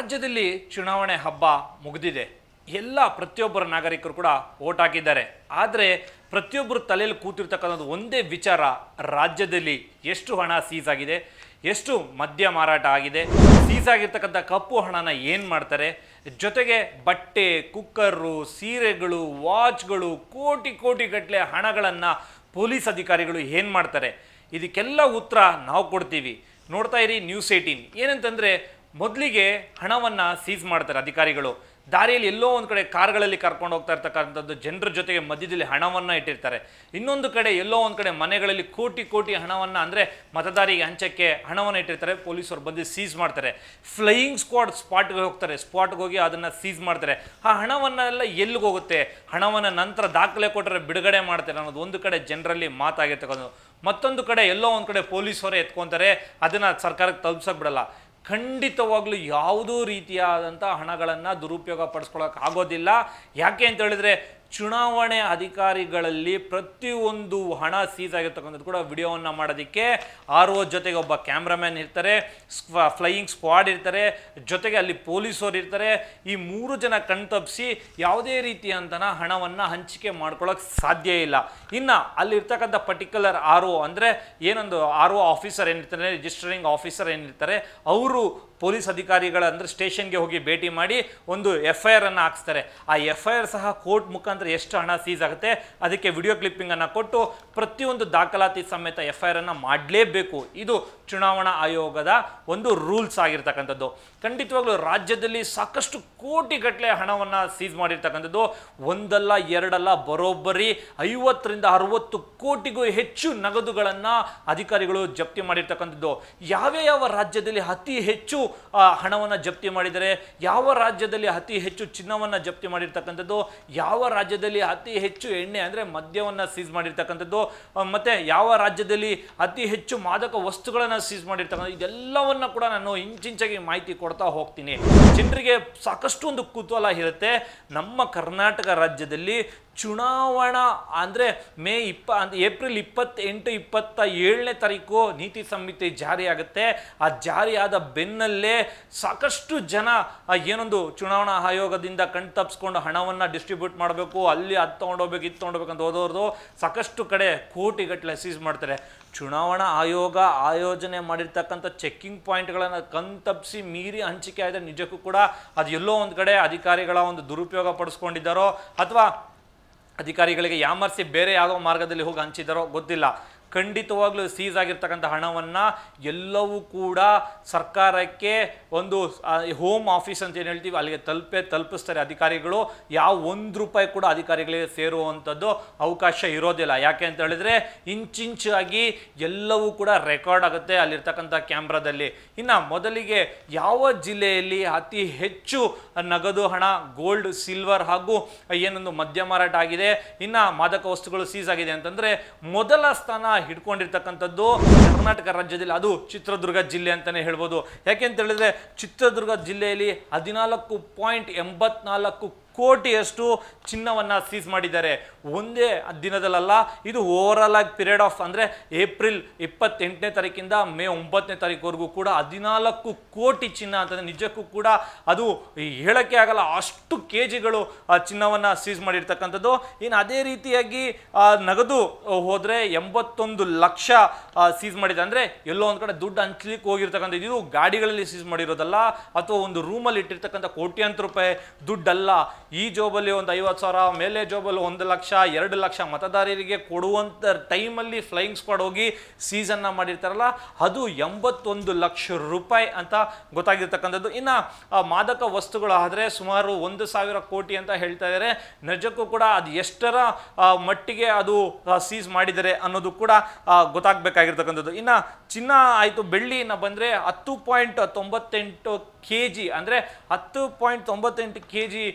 ರಾಜ್ಯದಲ್ಲಿ ಚುನಾವಣೆ ಹಬ್ಬ ಮುಗಿದಿದೆ ಎಲ್ಲ ಪ್ರತಿಯೊಬ್ಬರ ನಾಗರಿಕರು ಕೂಡ ಓಟ್ ಹಾಕಿದ್ದಾರೆ ಆದರೆ ಪ್ರತಿಯೊಬ್ಬರು ತಲೆಯಲ್ಲಿ ಕೂತಿರ್ತಕ್ಕಂಥದ್ದು ಒಂದೇ ವಿಚಾರ ರಾಜ್ಯದಲ್ಲಿ ಎಷ್ಟು ಹಣ ಸೀಸ್ ಆಗಿದೆ ಎಷ್ಟು ಮದ್ಯ ಮಾರಾಟ ಆಗಿದೆ ಸೀಸ್ ಆಗಿರ್ತಕ್ಕಂಥ ಕಪ್ಪು ಹಣನ ಏನು ಮಾಡ್ತಾರೆ ಜೊತೆಗೆ ಬಟ್ಟೆ ಕುಕ್ಕರು ಸೀರೆಗಳು ವಾಚ್ಗಳು ಕೋಟಿ ಕೋಟಿ ಗಟ್ಟಲೆ ಹಣಗಳನ್ನು ಪೊಲೀಸ್ ಅಧಿಕಾರಿಗಳು ಏನು ಮಾಡ್ತಾರೆ ಇದಕ್ಕೆಲ್ಲ ಉತ್ತರ ನಾವು ಕೊಡ್ತೀವಿ ನೋಡ್ತಾ ಇರಿ ನ್ಯೂಸ್ ಏಯ್ಟೀನ್ ಏನಂತಂದರೆ ಮೊದಲಿಗೆ ಹಣವನ್ನು ಸೀಸ್ ಮಾಡ್ತಾರೆ ಅಧಿಕಾರಿಗಳು ದಾರಿಯಲ್ಲಿ ಎಲ್ಲೋ ಒಂದು ಕಡೆ ಕಾರ್ಗಳಲ್ಲಿ ಕರ್ಕೊಂಡು ಹೋಗ್ತಾ ಇರ್ತಕ್ಕಂಥದ್ದು ಜನರ ಜೊತೆಗೆ ಮಧ್ಯದಲ್ಲಿ ಹಣವನ್ನು ಇಟ್ಟಿರ್ತಾರೆ ಇನ್ನೊಂದು ಕಡೆ ಎಲ್ಲೋ ಒಂದು ಕಡೆ ಮನೆಗಳಲ್ಲಿ ಕೋಟಿ ಕೋಟಿ ಹಣವನ್ನು ಅಂದರೆ ಮತದಾರಿಗೆ ಹಂಚಕ್ಕೆ ಹಣವನ್ನು ಇಟ್ಟಿರ್ತಾರೆ ಪೊಲೀಸರು ಬಂದು ಸೀಸ್ ಮಾಡ್ತಾರೆ ಫ್ಲೈಯಿಂಗ್ ಸ್ಕ್ವಾಡ್ ಸ್ಪಾಟ್ಗೆ ಹೋಗ್ತಾರೆ ಸ್ಪಾಟ್ಗೆ ಹೋಗಿ ಅದನ್ನು ಸೀಸ್ ಮಾಡ್ತಾರೆ ಆ ಹಣವನ್ನೆಲ್ಲ ಎಲ್ಲಿಗೆ ಹೋಗುತ್ತೆ ಹಣವನ್ನು ನಂತರ ದಾಖಲೆ ಕೊಟ್ಟರೆ ಬಿಡುಗಡೆ ಮಾಡ್ತಾರೆ ಅನ್ನೋದು ಒಂದು ಕಡೆ ಜನರಲ್ಲಿ ಮಾತಾಗಿರ್ತಕ್ಕಂಥದ್ದು ಮತ್ತೊಂದು ಕಡೆ ಎಲ್ಲೋ ಒಂದು ಕಡೆ ಪೊಲೀಸರೇ ಎತ್ಕೊಂತಾರೆ ಅದನ್ನು ಸರ್ಕಾರಕ್ಕೆ ತಲುಪ್ಸೋಕೆ ಬಿಡಲ್ಲ ಖಂಡಿತವಾಗ್ಲೂ ಯಾವುದೂ ರೀತಿಯಾದಂಥ ಹಣಗಳನ್ನು ದುರುಪಯೋಗ ಪಡಿಸ್ಕೊಳ್ಳೋಕೆ ಆಗೋದಿಲ್ಲ ಯಾಕೆ ಅಂತ ಹೇಳಿದ್ರೆ ಚುನಾವಣೆ ಅಧಿಕಾರಿಗಳಲ್ಲಿ ಪ್ರತಿಯೊಂದು ಹಣ ಸೀಸ್ ಆಗಿರ್ತಕ್ಕಂಥದ್ದು ಕೂಡ ವಿಡಿಯೋವನ್ನು ಮಾಡೋದಕ್ಕೆ ಆರ್ ಒ ಜೊತೆಗೆ ಒಬ್ಬ ಕ್ಯಾಮ್ರಾಮ್ಯಾನ್ ಇರ್ತಾರೆ ಸ್ಕ್ವಾ ಫ್ಲೈಯಿಂಗ್ ಸ್ಕ್ವಾಡ್ ಇರ್ತಾರೆ ಜೊತೆಗೆ ಅಲ್ಲಿ ಪೊಲೀಸರು ಇರ್ತಾರೆ ಈ ಮೂರು ಜನ ಕಣ್ತಪ್ಪಿಸಿ ಯಾವುದೇ ರೀತಿಯಂತನ ಹಣವನ್ನು ಹಂಚಿಕೆ ಮಾಡ್ಕೊಳ್ಳೋಕೆ ಸಾಧ್ಯ ಇಲ್ಲ ಇನ್ನು ಅಲ್ಲಿರ್ತಕ್ಕಂಥ ಪರ್ಟಿಕ್ಯುಲರ್ ಆರ್ ಒ ಅಂದರೆ ಏನೊಂದು ಆರ್ ಒ ಆಫೀಸರ್ ಏನಿರ್ತಾರೆ ರಿಜಿಸ್ಟರಿಂಗ್ ಆಫೀಸರ್ ಏನಿರ್ತಾರೆ ಅವರು ಪೊಲೀಸ್ ಅಧಿಕಾರಿಗಳ ಅಂದರೆ ಸ್ಟೇಷನ್ಗೆ ಹೋಗಿ ಭೇಟಿ ಮಾಡಿ ಒಂದು ಎಫ್ ಐ ಆರ್ ಅನ್ನು ಹಾಕ್ಸ್ತಾರೆ ಆ ಎಫ್ ಐ ಆರ್ ಸಹ ಕೋರ್ಟ್ ಮುಖಾಂತರ ಎಷ್ಟು ಹಣ ಸೀಸ್ ಆಗುತ್ತೆ ಅದಕ್ಕೆ ವಿಡಿಯೋ ಕ್ಲಿಪ್ಪಿಂಗನ್ನು ಕೊಟ್ಟು ಪ್ರತಿಯೊಂದು ದಾಖಲಾತಿ ಸಮೇತ ಎಫ್ ಐ ಆರ್ ಅನ್ನು ಮಾಡಲೇಬೇಕು ಇದು ಚುನಾವಣಾ ಆಯೋಗದ ಒಂದು ರೂಲ್ಸ್ ಆಗಿರ್ತಕ್ಕಂಥದ್ದು ಖಂಡಿತವಾಗ್ಲೂ ರಾಜ್ಯದಲ್ಲಿ ಸಾಕಷ್ಟು ಕೋಟಿಗಟ್ಟಲೆ ಹಣವನ್ನು ಸೀಸ್ ಮಾಡಿರ್ತಕ್ಕಂಥದ್ದು ಒಂದಲ್ಲ ಎರಡಲ್ಲ ಬರೋಬ್ಬರಿ ಐವತ್ತರಿಂದ ಅರವತ್ತು ಕೋಟಿಗೂ ಹೆಚ್ಚು ನಗದುಗಳನ್ನು ಅಧಿಕಾರಿಗಳು ಜಪ್ತಿ ಮಾಡಿರ್ತಕ್ಕಂಥದ್ದು ಯಾವ ಯಾವ ರಾಜ್ಯದಲ್ಲಿ ಅತಿ ಹೆಚ್ಚು ಹಣವನ್ನು ಜಪ್ತಿ ಮಾಡಿದರೆ ಯಾವ ರಾಜ್ಯದಲ್ಲಿ ಅತಿ ಹೆಚ್ಚು ಚಿನ್ನವನ್ನು ಜಪ್ತಿ ಮಾಡಿರ್ತಕ್ಕಂಥದ್ದು ಯಾವ ರಾಜ್ಯದಲ್ಲಿ ಅತಿ ಹೆಚ್ಚು ಎಣ್ಣೆ ಅಂದರೆ ಮದ್ಯವನ್ನು ಸೀಸ್ ಮಾಡಿರ್ತಕ್ಕಂಥದ್ದು ಆ, ಮತ್ತೆ ಯಾವ ರಾಜ್ಯದಲ್ಲಿ ಅತಿ ಹೆಚ್ಚು ಮಾದಕ ವಸ್ತುಗಳನ್ನು ಸೀಸ್ ಮಾಡಿರ್ತಕ್ಕಂಥ ಇದೆಲ್ಲವನ್ನ ಕೂಡ ನಾನು ಇಂಚಿಂಚಾಗಿ ಮಾಹಿತಿ ಕೊಡ್ತಾ ಹೋಗ್ತೀನಿ ಜನರಿಗೆ ಸಾಕಷ್ಟು ಒಂದು ಕುತೂಹಲ ಇರುತ್ತೆ ನಮ್ಮ ಕರ್ನಾಟಕ ರಾಜ್ಯದಲ್ಲಿ ಚುನಾವಣಾ ಅಂದರೆ ಮೇ ಇಪ್ಪ ಅಂದ್ರೆ ಏಪ್ರಿಲ್ ಇಪ್ಪತ್ತೆಂಟು ಇಪ್ಪತ್ತ ಏಳನೇ ತಾರೀಕು ನೀತಿ ಸಂಹಿತೆ ಜಾರಿಯಾಗುತ್ತೆ ಆ ಜಾರಿಯಾದ ಬೆನ್ನಲ್ಲೇ ಸಾಕಷ್ಟು ಜನ ಆ ಏನೊಂದು ಚುನಾವಣಾ ಆಯೋಗದಿಂದ ಕಣ್ತಪ್ಪಿಸ್ಕೊಂಡು ಹಣವನ್ನು ಡಿಸ್ಟ್ರಿಬ್ಯೂಟ್ ಮಾಡಬೇಕು ಅಲ್ಲಿ ಅದು ತೊಗೊಂಡೋಗ್ಬೇಕು ಇದು ತೊಗೊಂಡೋಗ್ಬೇಕು ಅಂತ ಹೋದವ್ರದ್ದು ಸಾಕಷ್ಟು ಕಡೆ ಕೋಟಿಗಟ್ಟಲೆ ಸೀಸ್ ಮಾಡ್ತಾರೆ ಚುನಾವಣಾ ಆಯೋಗ ಆಯೋಜನೆ ಮಾಡಿರ್ತಕ್ಕಂಥ ಚೆಕ್ಕಿಂಗ್ ಪಾಯಿಂಟ್ಗಳನ್ನು ಕಣ್ತಪ್ಪಿಸಿ ಮೀರಿ ಹಂಚಿಕೆ ಆಗಿದೆ ನಿಜಕ್ಕೂ ಕೂಡ ಅದು ಎಲ್ಲೋ ಒಂದು ಕಡೆ ಅಧಿಕಾರಿಗಳ ಒಂದು ದುರುಪಯೋಗ ಪಡಿಸ್ಕೊಂಡಿದ್ದಾರೋ ಅಥವಾ ಅಧಿಕಾರಿಗಳಿಗೆ ಯಾಮರ್ಸಿ ಬೇರೆ ಯಾವುದೋ ಮಾರ್ಗದಲ್ಲಿ ಹೋಗಿ ಹಂಚಿದಾರೋ ಗೊತ್ತಿಲ್ಲ ಖಂಡಿತವಾಗ್ಲೂ ಸೀಸ್ ಆಗಿರ್ತಕ್ಕಂಥ ಹಣವನ್ನು ಎಲ್ಲವೂ ಕೂಡ ಸರ್ಕಾರಕ್ಕೆ ಒಂದು ಹೋಮ್ ಆಫೀಸ್ ಅಂತ ಏನು ಹೇಳ್ತೀವಿ ಅಲ್ಲಿಗೆ ತಲುಪೇ ತಲುಪಿಸ್ತಾರೆ ಅಧಿಕಾರಿಗಳು ಯಾವ ಒಂದು ರೂಪಾಯಿ ಕೂಡ ಅಧಿಕಾರಿಗಳಿಗೆ ಸೇರುವಂಥದ್ದು ಅವಕಾಶ ಇರೋದಿಲ್ಲ ಯಾಕೆ ಅಂತ ಹೇಳಿದ್ರೆ ಇಂಚಿಂಚಾಗಿ ಎಲ್ಲವೂ ಕೂಡ ರೆಕಾರ್ಡ್ ಆಗುತ್ತೆ ಅಲ್ಲಿರ್ತಕ್ಕಂಥ ಕ್ಯಾಮ್ರಾದಲ್ಲಿ ಇನ್ನು ಮೊದಲಿಗೆ ಯಾವ ಜಿಲ್ಲೆಯಲ್ಲಿ ಅತಿ ಹೆಚ್ಚು ನಗದು ಹಣ ಗೋಲ್ಡ್ ಸಿಲ್ವರ್ ಹಾಗೂ ಏನೊಂದು ಮದ್ಯ ಮಾರಾಟ ಆಗಿದೆ ಇನ್ನು ಮಾದಕ ವಸ್ತುಗಳು ಸೀಸ್ ಆಗಿದೆ ಅಂತಂದ್ರೆ ಮೊದಲ ಸ್ಥಾನ ಹಿಡ್ಕೊಂಡಿರ್ತಕ್ಕಂಥದ್ದು ಕರ್ನಾಟಕ ರಾಜ್ಯದಲ್ಲಿ ಅದು ಚಿತ್ರದುರ್ಗ ಜಿಲ್ಲೆ ಅಂತಾನೆ ಹೇಳ್ಬೋದು ಯಾಕೆ ಅಂತ ಹೇಳಿದ್ರೆ ಚಿತ್ರದುರ್ಗ ಜಿಲ್ಲೆಯಲ್ಲಿ ಹದಿನಾಲ್ಕು ಪಾಯಿಂಟ್ ಎಂಬತ್ನಾಲ್ಕು ಕೋಟಿಯಷ್ಟು ಚಿನ್ನವನ್ನು ಸೀಸ್ ಮಾಡಿದ್ದಾರೆ ಒಂದೇ ದಿನದಲ್ಲ ಇದು ಓವರಾಲ್ ಆಗಿ ಪೀರಿಯಡ್ ಆಫ್ ಅಂದರೆ ಏಪ್ರಿಲ್ ಇಪ್ಪತ್ತೆಂಟನೇ ತಾರೀಕಿಂದ ಮೇ ಒಂಬತ್ತನೇ ತಾರೀಕುವರೆಗೂ ಕೂಡ ಹದಿನಾಲ್ಕು ಕೋಟಿ ಚಿನ್ನ ಅಂತಂದರೆ ನಿಜಕ್ಕೂ ಕೂಡ ಅದು ಹೇಳಕ್ಕೆ ಆಗಲ್ಲ ಅಷ್ಟು ಕೆ ಜಿಗಳು ಚಿನ್ನವನ್ನು ಸೀಸ್ ಮಾಡಿರ್ತಕ್ಕಂಥದ್ದು ಇನ್ನು ಅದೇ ರೀತಿಯಾಗಿ ಆ, ನಗದು ಹೋದರೆ ಎಂಬತ್ತೊಂದು ಲಕ್ಷ ಸೀಸ್ ಮಾಡಿದೆ ಅಂದರೆ ಎಲ್ಲೋ ಒಂದು ಕಡೆ ದುಡ್ಡು ಹಂಚ್ಲಿಕ್ಕೆ ಹೋಗಿರ್ತಕ್ಕಂಥದ್ದು ಇದು ಗಾಡಿಗಳಲ್ಲಿ ಸೀಸ್ ಮಾಡಿರೋದಲ್ಲ ಅಥವಾ ಒಂದು ರೂಮಲ್ಲಿ ಇಟ್ಟಿರ್ತಕ್ಕಂಥ ಕೋಟ್ಯಾಂತರ ರೂಪಾಯಿ ದುಡ್ಡಲ್ಲ ಈ ಜೋಬಲ್ಲಿ ಒಂದು ಐವತ್ತು ಸಾವಿರ ಮೇಲೆ ಜೋಬಲ್ಲಿ ಒಂದು ಲಕ್ಷ ಎರಡು ಲಕ್ಷ ಮತದಾರರಿಗೆ ಕೊಡುವಂಥ ಟೈಮಲ್ಲಿ ಫ್ಲೈಯಿಂಗ್ ಸ್ಕ್ವಾಡ್ ಹೋಗಿ ಸೀಸನ್ನ ಮಾಡಿರ್ತಾರಲ್ಲ ಅದು ಎಂಬತ್ತೊಂದು ಲಕ್ಷ ರೂಪಾಯಿ ಅಂತ ಗೊತ್ತಾಗಿರ್ತಕ್ಕಂಥದ್ದು ಇನ್ನು ಆ ಮಾದಕ ವಸ್ತುಗಳು ಆದರೆ ಸುಮಾರು ಒಂದು ಸಾವಿರ ಕೋಟಿ ಅಂತ ಹೇಳ್ತಾ ಇದ್ದಾರೆ ನಿಜಕ್ಕೂ ಕೂಡ ಅದು ಎಷ್ಟರ ಆ, ಮಟ್ಟಿಗೆ ಅದು ಸೀಸ್ ಮಾಡಿದ್ದಾರೆ ಅನ್ನೋದು ಕೂಡ ಆ, ಗೊತ್ತಾಗಬೇಕಾಗಿರ್ತಕ್ಕಂಥದ್ದು ಇನ್ನು ಚಿನ್ನ ಆಯಿತು ಬೆಳ್ಳಿನ ಬಂದರೆ ಹತ್ತು ಪಾಯಿಂಟ್ ತೊಂಬತ್ತೆಂಟು ಕೆ ಜಿ ಅಂದರೆ ಹತ್ತು ಪಾಯಿಂಟ್ ತೊಂಬತ್ತೆಂಟು ಕೆ ಜಿ ಅಂದರೆ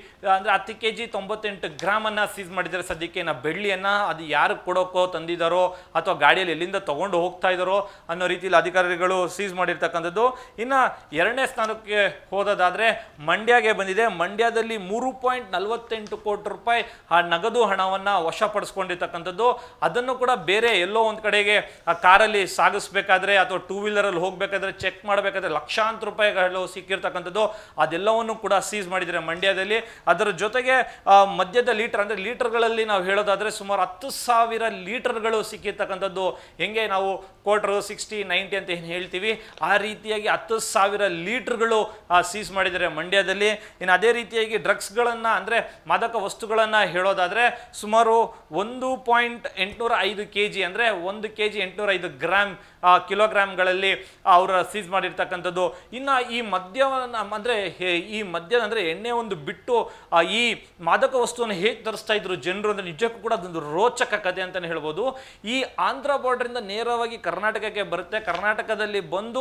ಅಂದ್ರೆ ಹತ್ತು ಕೆ ಜಿ ತೊಂಬತ್ತೆಂಟು ಗ್ರಾಮನ್ನು ಸೀಸ್ ಮಾಡಿದ್ದಾರೆ ಸದ್ಯಕ್ಕೆ ಇನ್ನು ಬೆಳ್ಳಿಯನ್ನು ಅದು ಯಾರು ಕೊಡೋಕೋ ತಂದಿದ್ದಾರೋ ಅಥವಾ ಗಾಡಿಯಲ್ಲಿ ಎಲ್ಲಿಂದ ತಗೊಂಡು ಹೋಗ್ತಾ ಇದ್ದಾರೋ ಅನ್ನೋ ರೀತಿಯಲ್ಲಿ ಅಧಿಕಾರಿಗಳು ಸೀಸ್ ಮಾಡಿರ್ತಕ್ಕಂಥದ್ದು ಇನ್ನು ಎರಡನೇ ಸ್ಥಾನಕ್ಕೆ ಹೋದದಾದ್ರೆ ಮಂಡ್ಯಗೆ ಬಂದಿದೆ ಮಂಡ್ಯದಲ್ಲಿ ಮೂರು ಪಾಯಿಂಟ್ ನಲವತ್ತೆಂಟು ಕೋಟಿ ರೂಪಾಯಿ ಆ ನಗದು ಹಣವನ್ನು ವಶಪಡಿಸ್ಕೊಂಡಿರ್ತಕ್ಕಂಥದ್ದು ಅದನ್ನು ಕೂಡ ಬೇರೆ ಎಲ್ಲೋ ಒಂದು ಕಡೆಗೆ ಆ ಕಾರಲ್ಲಿ ಸಾಗಿಸ್ಬೇಕಾದ್ರೆ ಅಥವಾ ಟೂ ವೀಲರಲ್ಲಿ ಹೋಗಬೇಕಾದ್ರೆ ಚೆಕ್ ಮಾಡಬೇಕಾದ್ರೆ ಲಕ್ಷಾಂತರ ರೂಪಾಯಿಗಳು ಸಿಕ್ಕಿರ್ತಕ್ಕಂಥದ್ದು ಅದೆಲ್ಲವನ್ನು ಕೂಡ ಸೀಸ್ ಮಾಡಿದರೆ ಮಂಡ್ಯದಲ್ಲಿ ಅದರ ಜೊತೆಗೆ ಆ, ಮದ್ಯದ ಲೀಟರ್ ಅಂದರೆ ಲೀಟರ್ಗಳಲ್ಲಿ ನಾವು ಹೇಳೋದಾದ್ರೆ ಸುಮಾರು ಹತ್ತು ಸಾವಿರ ಲೀಟರ್ಗಳು ಸಿಕ್ಕಿರ್ತಕ್ಕಂಥದ್ದು ಹೆಂಗೆ ನಾವು ಕ್ವಾರ್ಟರ್ ಸಿಕ್ಸ್ಟಿ ನೈಂಟಿ ಅಂತ ಏನು ಹೇಳ್ತೀವಿ ಆ ರೀತಿಯಾಗಿ ಹತ್ತು ಸಾವಿರ ಲೀಟರ್ಗಳು ಸೀಸ್ ಮಾಡಿದ್ದಾರೆ ಮಂಡ್ಯದಲ್ಲಿ ಇನ್ನು ಅದೇ ರೀತಿಯಾಗಿ ಡ್ರಗ್ಸ್ಗಳನ್ನು ಅಂದರೆ ಮಾದಕ ವಸ್ತುಗಳನ್ನು ಹೇಳೋದಾದರೆ ಸುಮಾರು ಒಂದು ಪಾಯಿಂಟ್ ಎಂಟುನೂರ ಐದು ಕೆ ಜಿ ಅಂದರೆ ಒಂದು ಕೆ ಜಿ ಎಂಟುನೂರ ಐದು ಗ್ರಾಮ್ ಆ, ಕಿಲೋಗ್ರಾಮ್ಗಳಲ್ಲಿ ಅವರ ಸೀಸ್ ಮಾಡಿರ್ತಕ್ಕಂಥದ್ದು ಇನ್ನು ಈ ಮದ್ಯವನ್ನು ಅಂದರೆ ಈ ಮದ್ಯದ ಅಂದರೆ ಎಣ್ಣೆ ಒಂದು ಬಿಟ್ಟು ಆ, ಈ ಮಾದಕ ವಸ್ತುವನ್ನು ಹೇಗೆ ತರಿಸ್ತಾ ಇದ್ರು ಜನರು ಅಂದರೆ ನಿಜಕ್ಕೂ ಕೂಡ ಅದೊಂದು ರೋಚಕ ಕಥೆ ಅಂತಲೇ ಹೇಳ್ಬೋದು ಈ ಆಂಧ್ರ ಬಾರ್ಡ್ರಿಂದ ನೇರವಾಗಿ ಕರ್ನಾಟಕಕ್ಕೆ ಬರುತ್ತೆ ಕರ್ನಾಟಕದಲ್ಲಿ ಬಂದು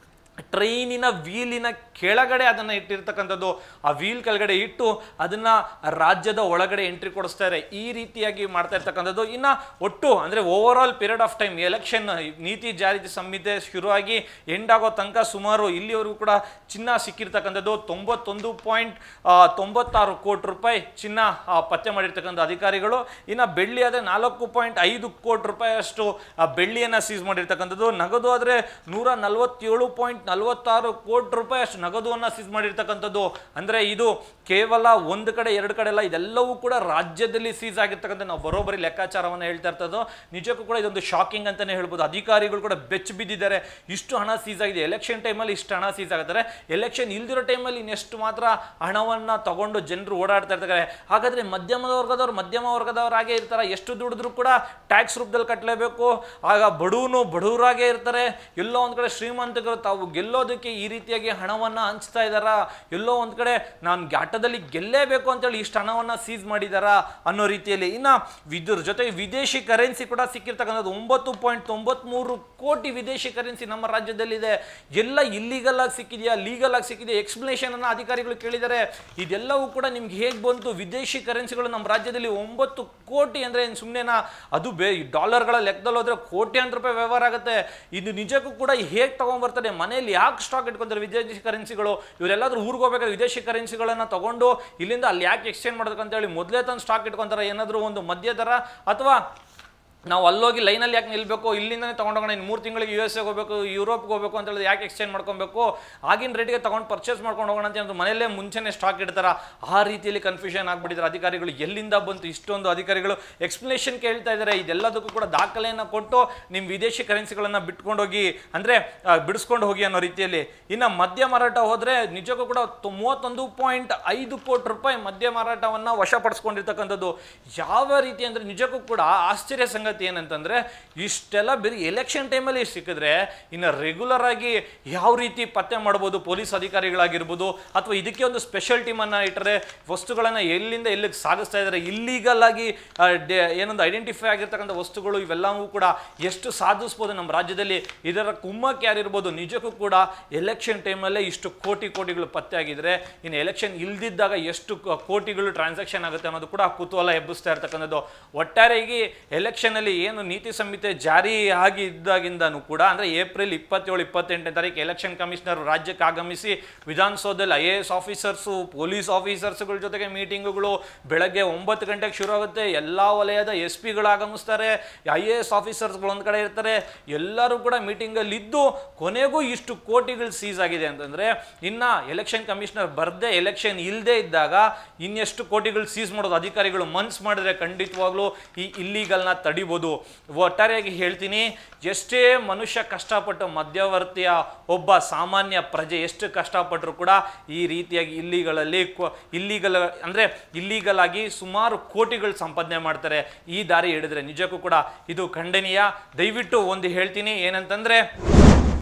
ಟ್ರೈನಿನ ವೀಲಿನ ಕೆಳಗಡೆ ಅದನ್ನು ಇಟ್ಟಿರ್ತಕ್ಕಂಥದ್ದು ಆ ವೀಲ್ ಕೆಳಗಡೆ ಇಟ್ಟು ಅದನ್ನ ರಾಜ್ಯದ ಒಳಗಡೆ ಎಂಟ್ರಿ ಕೊಡಿಸ್ತಾರೆ ಈ ರೀತಿಯಾಗಿ ಮಾಡ್ತಾ ಇರ್ತಕ್ಕಂಥದ್ದು ಇನ್ನು ಒಟ್ಟು ಅಂದರೆ over all period of time election ನೀತಿ ಜಾರಿ ಸಂಹಿತೆ ಶುರುವಾಗಿ ಎಂಡ್ ಆಗೋ ತನಕ ಸುಮಾರು ಇಲ್ಲಿವರೆಗೂ ಕೂಡ ಚಿನ್ನ ಸಿಕ್ಕಿರ್ತಕ್ಕಂಥದ್ದು ತೊಂಬತ್ತೊಂದು ಪಾಯಿಂಟ್ ತೊಂಬತ್ತಾರು ಕೋಟಿ ರೂಪಾಯಿ ಚಿನ್ನ ಆ, ಪತ್ತೆ ಮಾಡಿರ್ತಕ್ಕಂಥ ಅಧಿಕಾರಿಗಳು ಇನ್ನು ಬೆಳ್ಳಿ ಆದರೆ ನಾಲ್ಕು ಪಾಯಿಂಟ್ ಐದು ಕೋಟಿ ರೂಪಾಯಿಯಷ್ಟು ಆ, ಬೆಳ್ಳಿಯನ್ನು ಸೀಸ್ ಮಾಡಿರ್ತಕ್ಕಂಥದ್ದು ನಗದು ಆದರೆ ನೂರ ನಲವತ್ತೇಳು ಪಾಯಿಂಟ್ ನಲವತ್ತಾರು ಕೋಟಿ ರೂಪಾಯಿ ಅಷ್ಟು ನಗದುವನ್ನು ಸೀಸ್ ಮಾಡಿರ್ತಕ್ಕಂಥದ್ದು ಅಂದರೆ ಇದು ಕೇವಲ ಒಂದು ಕಡೆ ಎರಡು ಕಡೆ ಎಲ್ಲ ಇದೆಲ್ಲವೂ ಕೂಡ ರಾಜ್ಯದಲ್ಲಿ ಸೀಸ್ ಆಗಿರ್ತಕ್ಕಂಥ ನಾವು ಬರೋಬ್ಬರಿ ಲೆಕ್ಕಾಚಾರವನ್ನು ಹೇಳ್ತಾ ಇರ್ತದ್ದು ನಿಜಕ್ಕೂ ಕೂಡ ಇದೊಂದು ಶಾಕಿಂಗ್ ಅಂತಲೇ ಹೇಳ್ಬೋದು ಅಧಿಕಾರಿಗಳು ಕೂಡ ಬೆಚ್ಚ ಬಿದ್ದಿದ್ದಾರೆ ಇಷ್ಟು ಹಣ ಸೀಸ್ ಆಗಿದೆ ಎಲೆಕ್ಷನ್ ಟೈಮಲ್ಲಿ ಇಷ್ಟು ಹಣ ಸೀಸ್ ಆಗುತ್ತಾರೆ ಎಲೆಕ್ಷನ್ ಇಲ್ದಿರೋ ಟೈಮಲ್ಲಿ ಇನ್ನೆಷ್ಟು ಮಾತ್ರ ಹಣವನ್ನು ತಗೊಂಡು ಜನರು ಓಡಾಡ್ತಾ ಇರ್ತಾರೆ ಹಾಗಾದ್ರೆ ಮಧ್ಯಮ ವರ್ಗದವ್ರು ಮಧ್ಯಮ ವರ್ಗದವರಾಗೇ ಇರ್ತಾರೆ ಎಷ್ಟು ದುಡಿದ್ರು ಕೂಡ ಟ್ಯಾಕ್ಸ್ ರೂಪದಲ್ಲಿ ಕಟ್ಟಲೇಬೇಕು ಆಗ ಬಡವನು ಬಡವರಾಗೇ ಇರ್ತಾರೆ ಎಲ್ಲೋ ಒಂದು ಕಡೆ ಶ್ರೀಮಂತರು ತಾವು ಗೆಲ್ಲೋದಕ್ಕೆ ಈ ರೀತಿಯಾಗಿ ಹಣವನ್ನು ಹಂಚ್ತಾ ಇದ್ದಾರಾ ಎಲ್ಲೋ ಒಂದು ಕಡೆ ನಾನು ಆಟದಲ್ಲಿ ಗೆಲ್ಲೇಬೇಕು ಅಂತೇಳಿ ಇಷ್ಟು ಹಣವನ್ನು ಸೀಸ್ ಮಾಡಿದಾರಾ ಅನ್ನೋ ರೀತಿಯಲ್ಲಿ ಇನ್ನು ಇದ್ರ ಜೊತೆಗೆ ವಿದೇಶಿ ಕರೆನ್ಸಿ ಕೂಡ ಸಿಕ್ಕಿರ್ತಕ್ಕಂಥದ್ದು ಒಂಬತ್ತು ಪಾಯಿಂಟ್ ತೊಂಬತ್ಮೂರು ಕೋಟಿ ವಿದೇಶಿ ಕರೆನ್ಸಿ ನಮ್ಮ ರಾಜ್ಯದಲ್ಲಿದೆ ಎಲ್ಲ ಇಲ್ಲಿಗಲ್ ಆಗಿ ಸಿಕ್ಕಿದೆಯಾ ಲೀಗಲ್ ಆಗಿ ಸಿಕ್ಕಿದೆಯಾ ಎಕ್ಸ್ಪ್ಲನೇಷನ್ ಅನ್ನ ಅಧಿಕಾರಿಗಳು ಕೇಳಿದ್ದಾರೆ ಇದೆಲ್ಲವೂ ಕೂಡ ನಿಮ್ಗೆ ಹೇಗೆ ಬಂತು ವಿದೇಶಿ ಕರೆನ್ಸಿಗಳು ನಮ್ಮ ರಾಜ್ಯದಲ್ಲಿ ಒಂಬತ್ತು ಕೋಟಿ ಅಂದ್ರೆ ಏನು ಸುಮ್ಮನೆನಾ ಅದು ಬೇ ಡಾಲರ್ಗಳ ಲೆಕ್ಕದಲ್ಲಿ ಹೋದ್ರೆ ಕೋಟ್ಯಾಂತರ ರೂಪಾಯಿ ವ್ಯವಹಾರ ಆಗುತ್ತೆ ಇದು ನಿಜಕ್ಕೂ ಕೂಡ ಹೇಗೆ ತಗೊಂಡ್ಬರ್ತಾರೆ ಮನೆಯಲ್ಲಿ ಯಾಕೆ ಸ್ಟಾಕ್ ಇಟ್ಕೊಂತಾರೆ ವಿದೇಶಿ ಕರೆನ್ಸಿಗಳು ಇವರೆಲ್ಲಾದ್ರೂ ಊರಿಗೆ ಹೋಗ್ಬೇಕಾದ್ರೆ ವಿದೇಶಿ ಕರೆನ್ಸಿಗಳನ್ನ ತಗೊಂಡು ಇಲ್ಲಿಂದ ಅಲ್ಲಿ ಯಾಕೆ ಎಕ್ಸ್ಚೇಂಜ್ ಮಾಡೋದಕ್ಕಂತ ಹೇಳಿ ಮೊದಲೇ ತಂದು ಸ್ಟಾಕ್ ಇಟ್ಕೊಂತಾರೆ ಏನಾದರೂ ಒಂದು ಮಧ್ಯ ದರ ಅಥವಾ ನಾವು ಅಲ್ಲೋಗಿ ಲೈನಲ್ಲಿ ಯಾಕೆ ನಿಲ್ಬೇಕು ಇಲ್ಲಿಂದನೇ ತೊಗೊಂಡೋಗೋಣ ಇನ್ನು ಮೂರು ತಿಂಗಳಿಗೆ ಯು ಎಸ್ ಎಗೆ ಹೋಗಬೇಕು ಯುರೋಪ್ಗೆ ಹೋಗಬೇಕು ಅಂತ ಹೇಳಿದ್ರೆ ಯಾಕೆ ಎಕ್ಸ್ಚೇಂಜ್ ಮಾಡ್ಕೊಬೇಕು ಆಗಿನ ರೇಟಿಗೆ ತೊಗೊಂಡು ಪರ್ಚೇಸ್ ಮಾಡ್ಕೊಂಡು ಹೋಗೋಣ ಅಂತ ಏನಾದ್ರು ಮನೆಯಲ್ಲೇ ಮುಂಚೆನೇ ಸ್ಟಾಕ್ ಇಡ್ತಾರ ಆ ರೀತಿಯಲ್ಲಿ ಕನ್ಫ್ಯೂಷನ್ ಆಗ್ಬಿಟ್ಟಿದ್ದಾರೆ ಅಧಿಕಾರಿಗಳು ಎಲ್ಲಿಂದ ಬಂತು ಇಷ್ಟೊಂದು ಅಧಿಕಾರಿಗಳು ಎಕ್ಸ್ಪ್ಲನೇಷನ್ ಕೇಳ್ತಾ ಇದ್ದಾರೆ ಇದೆಲ್ಲದಕ್ಕೂ ಕೂಡ ದಾಖಲೆಯನ್ನು ಕೊಟ್ಟು ನಿಮ್ಮ ವಿದೇಶಿ ಕರೆನ್ಸಿಗಳನ್ನು ಬಿಟ್ಕೊಂಡೋಗಿ ಅಂದರೆ ಬಿಡಿಸ್ಕೊಂಡು ಹೋಗಿ ಅನ್ನೋ ರೀತಿಯಲ್ಲಿ ಇನ್ನು ಮದ್ಯ ಮಾರಾಟ ಹೋದರೆ ನಿಜಕ್ಕೂ ಕೂಡ ತು- ಮೂವತ್ತೊಂದು ಪಾಯಿಂಟ್ ಐದು ಕೋಟಿ ರೂಪಾಯಿ ಮದ್ಯ ಮಾರಾಟವನ್ನು ವಶಪಡಿಸ್ಕೊಂಡಿರ್ತಕ್ಕಂಥದ್ದು ಯಾವ ರೀತಿ ಅಂದರೆ ನಿಜಕ್ಕೂ ಕೂಡ ಆಶ್ಚರ್ಯ ಸಂಗತಿ ಏನಂತಂದರೆ ಇಷ್ಟೆಲ್ಲ ಬರೀ ಎಲೆಕ್ಷನ್ ಟೈಮಲ್ಲಿ ಸಿಕ್ಕಿದ್ರೆ ಇನ್ನು ರೆಗ್ಯುಲರ್ ಆಗಿ ಯಾವ ರೀತಿ ಪತ್ತೆ ಮಾಡ್ಬೋದು ಪೊಲೀಸ್ ಅಧಿಕಾರಿಗಳಾಗಿರ್ಬೋದು ಅಥವಾ ಇದಕ್ಕೆ ಒಂದು ಸ್ಪೆಷಲ್ ಟೀಮನ್ನು ಇಟ್ಟರೆ ವಸ್ತುಗಳನ್ನು ಎಲ್ಲಿಂದ ಎಲ್ಲಿಗೆ ಸಾಗಿಸ್ತಾ ಇದ್ದಾರೆ ಇಲ್ಲೀಗಲ್ ಆಗಿ ಆ, ಡೆ- ಏನೊಂದು ಐಡೆಂಟಿಫೈ ಆಗಿರ್ತಕ್ಕಂಥ ವಸ್ತುಗಳು ಇವೆಲ್ಲವೂ ಕೂಡ ಎಷ್ಟು ಸಾಧಿಸ್ಬೋದು ನಮ್ಮ ರಾಜ್ಯದಲ್ಲಿ ಇದರ ಕುಮ್ಮಕ್ಕೆ ಯಾರಿರ್ಬೋದು ನಿಜಕ್ಕೂ ಕೂಡ ಎಲೆಕ್ಷನ್ ಟೈಮಲ್ಲೇ ಇಷ್ಟು ಕೋಟಿ ಕೋಟಿಗಳು ಪತ್ತೆ ಆಗಿದ್ರೆ ಇನ್ನು ಎಲೆಕ್ಷನ್ ಇಲ್ದಿದ್ದಾಗ ಎಷ್ಟು ಕ- ಕೋಟಿಗಳು ಟ್ರಾನ್ಸಾಕ್ಷನ್ ಆಗುತ್ತೆ ಅನ್ನೋದು ಕೂಡ ಕುತೂಹಲ ಎಬ್ಬಿಸ್ತಾ ಇರ್ತಕ್ಕಂಥದ್ದು ಒಟ್ಟಾರೆಯಾಗಿ ಎಲೆಕ್ಷನ್ ಅಲ್ಲಿ ಏನು ನೀತಿ ಸಂಹಿತೆ ಜಾರಿ ಆಗಿ ಇದ್ದಾಗಿಂದನೂ ಕೂಡ ಅಂದ್ರೆ ಏಪ್ರಿಲ್ ಇಪ್ಪತ್ತೇಳು ಇಪ್ಪತ್ತೆಂಟನೇ ತಾರೀಕು ಎಲೆಕ್ಷನ್ ಕಮಿಷನರ್ ರಾಜ್ಯಕ್ಕೆ ಆಗಮಿಸಿ ವಿಧಾನಸೌಧದಲ್ಲಿ I A S officers police ಆಫೀಸರ್ಸ್ಗಳ ಜೊತೆಗೆ ಮೀಟಿಂಗ್ಗಳು ಬೆಳಗ್ಗೆ ಒಂಬತ್ತು ಗಂಟೆಗೆ ಶುರು ಆಗುತ್ತೆ ಎಲ್ಲ ವಲಯದ ಎಸ್ ಪಿಗಳು ಆಗಮಿಸ್ತಾರೆ ಐ ಎ ಎಸ್ ಆಫೀಸರ್ಸ್ಗಳು ಒಂದು ಕಡೆ ಇರ್ತಾರೆ ಎಲ್ಲರೂ ಕೂಡ ಮೀಟಿಂಗಲ್ಲಿ ಇದ್ದು ಕೊನೆಗೂ ಇಷ್ಟು ಕೋಟಿಗಳು ಸೀಸ್ ಆಗಿದೆ ಅಂತಂದ್ರೆ ಇನ್ನ ಎಲೆಕ್ಷನ್ ಕಮಿಷನರ್ ಬರ್ದೇ ಎಲೆಕ್ಷನ್ ಇಲ್ಲದೆ ಇದ್ದಾಗ ಇನ್ನೆಷ್ಟು ಕೋಟಿಗಳು ಸೀಸ್ ಮಾಡೋದು ಅಧಿಕಾರಿಗಳು ಮನ್ಸ್ ಮಾಡಿದ್ರೆ ಖಂಡಿತವಾಗ್ಲೂ ಈ ಇಲ್ಲಿಗಲ್ನ ತಡಿಬೋದು ಒಟ್ಟಾರೆಯಾಗಿ ಹೇಳ್ತೀನಿ ಎಷ್ಟೇ ಮನುಷ್ಯ ಕಷ್ಟಪಟ್ಟು ಮಧ್ಯವರ್ತಿಯ ಒಬ್ಬ ಸಾಮಾನ್ಯ ಪ್ರಜೆ ಎಷ್ಟು ಕಷ್ಟಪಟ್ಟರು ಕೂಡ ಈ ರೀತಿಯಾಗಿ ಇಲ್ಲಿಗಳಲ್ಲಿ ಇಲ್ಲಿಗಲ್ ಅಂದರೆ ಇಲ್ಲಿಗಲ್ ಆಗಿ ಸುಮಾರು ಕೋಟಿಗಳು ಸಂಪಾದನೆ ಮಾಡ್ತಾರೆ ಈ ದಾರಿ ಹಿಡಿದ್ರೆ ನಿಜಕ್ಕೂ ಕೂಡ ಇದು ಖಂಡನೀಯ ದಯವಿಟ್ಟು ಒಂದು ಹೇಳ್ತೀನಿ ಏನಂತಂದ್ರೆ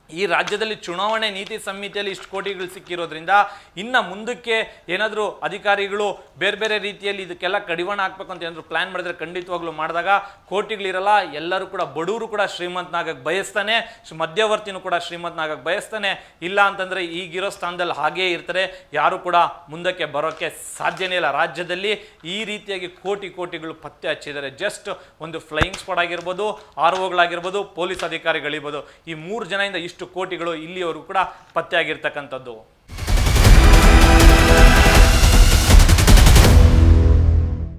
ಈ ರಾಜ್ಯದಲ್ಲಿ ಚುನಾವಣೆ ನೀತಿ ಸಂಹಿತೆಯಲ್ಲಿ ಇಷ್ಟು ಕೋಟಿಗಳು ಸಿಕ್ಕಿರೋದ್ರಿಂದ ಇನ್ನು ಮುಂದಕ್ಕೆ ಏನಾದರೂ ಅಧಿಕಾರಿಗಳು ಬೇರೆ ಬೇರೆ ರೀತಿಯಲ್ಲಿ ಇದಕ್ಕೆಲ್ಲ ಕಡಿವಾಣ ಹಾಕ್ಬೇಕು ಅಂತ ಏನಾದ್ರು ಪ್ಲಾನ್ ಮಾಡಿದ್ರೆ ಖಂಡಿತವಾಗ್ಲೂ ಮಾಡಿದಾಗ ಕೋಟಿಗಳಿರಲ್ಲ ಎಲ್ಲರೂ ಕೂಡ ಬಡವರು ಕೂಡ ಶ್ರೀಮಂತನಾಗಕ್ಕೆ ಬಯಸ್ತಾನೆ ಶ್ರೀ- ಮಧ್ಯವರ್ತಿನೂ ಕೂಡ ಶ್ರೀಮಂತನಾಗಕ್ಕೆ ಬಯಸ್ತಾನೆ ಇಲ್ಲ ಅಂತಂದ್ರೆ ಈಗಿರೋ ಸ್ಥಾನದಲ್ಲಿ ಹಾಗೇ ಇರ್ತಾರೆ ಯಾರು ಕೂಡ ಮುಂದಕ್ಕೆ ಬರೋಕ್ಕೆ ಸಾಧ್ಯನೇ ಇಲ್ಲ ರಾಜ್ಯದಲ್ಲಿ ಈ ರೀತಿಯಾಗಿ ಕೋಟಿ ಕೋಟಿಗಳು ಪತ್ತೆ ಹಚ್ಚಿದ್ದಾರೆ ಜಸ್ಟ್ ಒಂದು ಫ್ಲೈಯಿಂಗ್ ಸ್ಕ್ವಾಡ್ ಆಗಿರ್ಬೋದು ಆರ್ ಒಗಳಾಗಿರ್ಬೋದು ಪೊಲೀಸ್ ಅಧಿಕಾರಿಗಳಿರ್ಬೋದು ಈ ಮೂರು ಜನದಿಂದ ಇಷ್ಟು ಕೋಟಿಗಳು ಇಲ್ಲಿವರೆಗೂ ಕೂಡ ಪತ್ತೆ ಆಗಿರ್ತಕ್ಕಂಥದ್ದು